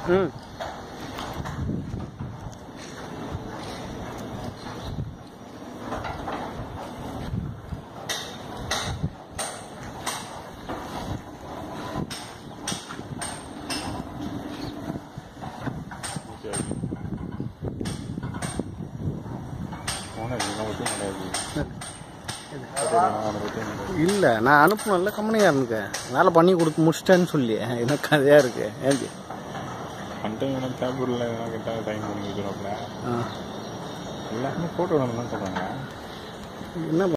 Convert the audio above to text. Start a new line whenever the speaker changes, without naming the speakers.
ம்
okay okay owner இவனை பற்றி கிடையாது அவனை பற்றி கிடையாது
இல்லை நான் அனுப்பணும்ல கம்பெனிக்காரனுக்கு வேலை பண்ணி கொடுத்து முடிச்சிட்டேன்னு சொல்லி என்ன கதையாக இருக்கு ஏண்டி
பண்ணிட்டு இவனை பேப்பரில் எதனா கேட்டால் சைன் பண்ணி கொடுக்குறாப்புல
ஆ
எல்லாருமே ஃபோட்டோ வேணும்னு தான் சொல்கிறாங்க
என்ன